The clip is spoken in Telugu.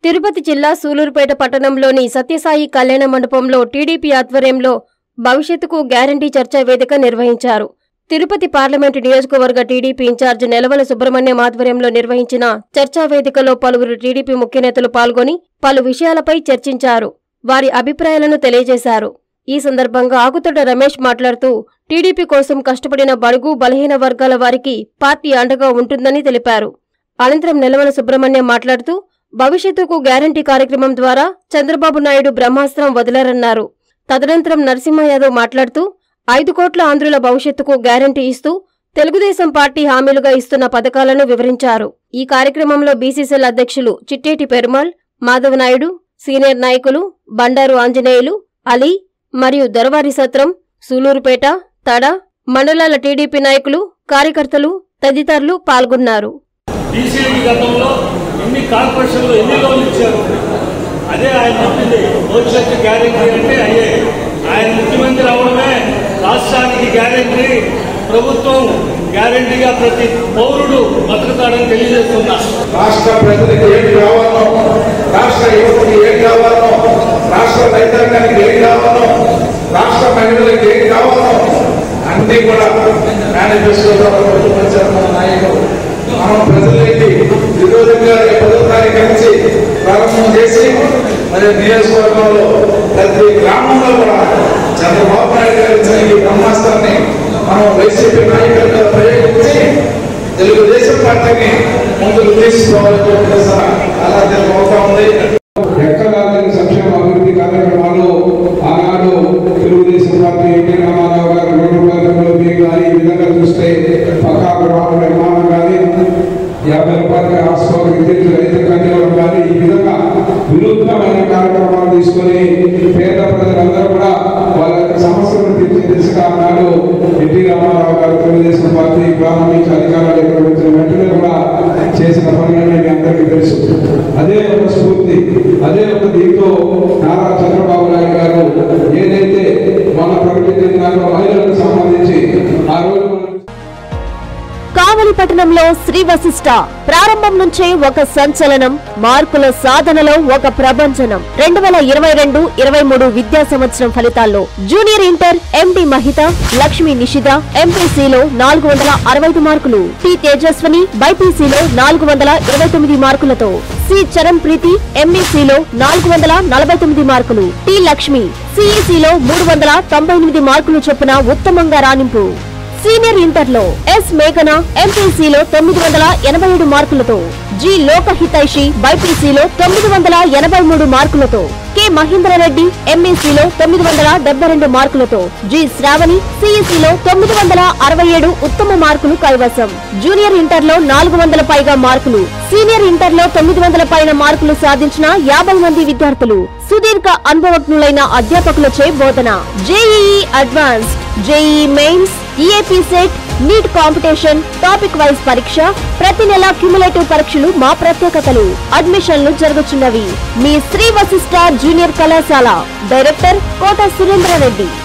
తిరుపతి జిల్లా సూలూరుపేట పట్టణంలోని సత్యసాయి కళ్యాణ మండపంలో టీడీపీ ఆధ్వర్యంలో భవిష్యత్తుకు గ్యారంటీ చర్చా వేదిక నిర్వహించారు తిరుపతి పార్లమెంటు నియోజకవర్గ టీడీపీ ఇన్ఛార్జ్ నెలవల సుబ్రహ్మణ్యం ఆధ్వర్యంలో నిర్వహించిన చర్చా వేదికలో పలువురు టీడీపీ ముఖ్య నేతలు పాల్గొని పలు విషయాలపై చర్చించారు వారి అభిప్రాయాలను తెలియజేశారు ఈ సందర్భంగా ఆకుతోట రమేష్ మాట్లాడుతూ టీడీపీ కోసం కష్టపడిన బడుగు బలహీన వర్గాల వారికి పార్టీ అండగా ఉంటుందని తెలిపారు అనంతరం నెలవల సుబ్రహ్మణ్యం మాట్లాడుతూ భవిష్యత్తుకు గ్యారంటీ కార్యక్రమం ద్వారా చంద్రబాబు నాయుడు బ్రహ్మాస్త్రం వదిలారన్నారు తదనంతరం నరసింహ యాదవ్ మాట్లాడుతూ ఐదు కోట్ల ఆంధ్రుల భవిష్యత్తుకు గ్యారంటీ ఇస్తూ తెలుగుదేశం పార్టీ హామీలుగా ఇస్తున్న పథకాలను వివరించారు ఈ కార్యక్రమంలో బీసీసీఎల్ అధ్యక్షులు చిట్టేటి పెరుమాల్ మాధవ్ నాయుడు సీనియర్ నాయకులు బండారు ఆంజనేయులు అలీ మరియు దొరవారి సత్రం సూలూరుపేట తడ మండలాల టీడీపీ నాయకులు కార్యకర్తలు తదితరులు పాల్గొన్నారు బీసీలకి గతంలో ఎన్ని కార్పొరేషన్లు ఎన్ని లోన్లు ఇచ్చారు అదే ఆయన చెప్పింది భవిష్యత్తు గ్యారెంటీ అంటే అయ్యే ఆయన ముఖ్యమంత్రి అవడమే రాష్ట్రానికి గ్యారెంటీ ప్రభుత్వం గ్యారెంటీగా ప్రతి పౌరుడు బతుకుతాడని తెలియజేస్తున్నా రాష్ట్ర ప్రజలకు ఏం కావాలో రాష్ట్ర యువతకి ఏం కావాలో రాష్ట్ర రైతాంగానికి ఏం కావాలో రాష్ట్ర మహిళలకు ఏం కావాలో అన్ని కూడా మేనిఫెస్టోలో పొందుపరిచారు మన నాయకులు మనం ప్రజలకి విరోధంగా పదో తారీఖు నుంచి ప్రారంభం చేసి మరి నియోజకవర్గంలో ప్రతి గ్రామంలో కూడా చంద్రబాబు నాయుడు గారు ఇచ్చిన ఈ బ్రహ్మాస్త్రాన్ని మనం వైసీపీ నాయకులుగా ప్రయోగించి తెలుగుదేశం పార్టీని ముందుకు తీసుకోవాలని చెప్పేసి అలా తెలుగుతా ఉంది ఎక్కడ లేని సంక్షేమ అభివృద్ధి కార్యక్రమాలు ఆనాడు తెలుగుదేశం పార్టీ ఎన్టీ రామారావు గారు రెండు రూపాయల మీకు కానీ ఈ విధంగా చూస్తే పక్కా గృహాల నిర్మాణం కానీ యాభై రూపాయలకి హాస్పిటల్ విద్యుత్ రైతులకు అందివ్వడం కానీ ఈ విధంగా వినూత్నమైన కార్యక్రమాలు తీసుకొని పేద ప్రజలందరూ కూడా వాళ్ళ యొక్క సమస్యలను తీర్చే దిశగా ఆనాడు ఎన్టీ రామారావు గారు తెలుగుదేశం పార్టీ ప్రారంభించి అధికారాలు ఎక్కడ వెంటనే కూడా చేసిన పనులని మీ అందరికీ తెలుసు అదే ఒక స్ఫూర్తి అదే ఒక దీంతో నారా చంద్రబాబు నాయుడు గారు ఏదైతే మన ప్రకటించినారో మహిళలకు సంబంధించి ఆ రోజు మనం కావలి పట్టణంలో శ్రీ వశిష్ట ప్రారంభం నుంచే ఒక సంచలనం మార్కుల సాధనలో ఒక ప్రభంజనం రెండు వేల ఇరవై రెండు ఇరవై మూడు విద్యా సంవత్సరం ఫలితాల్లో junior inter MD Mahita Lakshmi Nishita ఎంపీసీలో నాలుగు వందల అరవై ఐదు మార్కులు టి తేజస్వని బైపీసీలో నాలుగు వందల ఇరవై తొమ్మిది మార్కులతో సి చరణ్ ప్రీతి ఎంఈసీలో నాలుగు వందల నలభై తొమ్మిది మార్కులు టి లక్ష్మి సిఈసీలో మూడు వందల తొంభై ఎనిమిది మార్కులు చొప్పున ఉత్తమంగా రాణింపు సీనియర్ ఇంటర్లో ఎస్ మేఘన ఎంపీసీలో తొమ్మిది వందల ఎనభై ఏడు మార్కులతో జి లోకహితైషి బైపీసీలో తొమ్మిది వందల ఎనభై మూడు మార్కులతో కె మహేంద్రరెడ్డి ఎంఈసీలో తొమ్మిది వందల డెబ్బై రెండు మార్కులతో జి శ్రావణి సిఈసీలో తొమ్మిది వందల అరవై ఏడు ఉత్తమ మార్కులు కైవసం జూనియర్ ఇంటర్లో నాలుగు వందల పైగా మార్కులు సీనియర్ ఇంటర్లో తొమ్మిది వందల పైన మార్కులు సాధించిన యాభై మంది విద్యార్థులు సుదీర్ఘ అనుభవజ్ఞులైన అధ్యాపకులచే బోధన JEE advanced JEE mains EAP set NEET competition topic wise పరీక్ష ప్రతి నెల క్యుములేటివ్ పరీక్షలు మా ప్రత్యేకతలు అడ్మిషన్లు జరుగుతున్నవి మీ శ్రీ వశిష్ట జూనియర్ కళాశాల డైరెక్టర్ కోట సురేంద్రారెడ్డి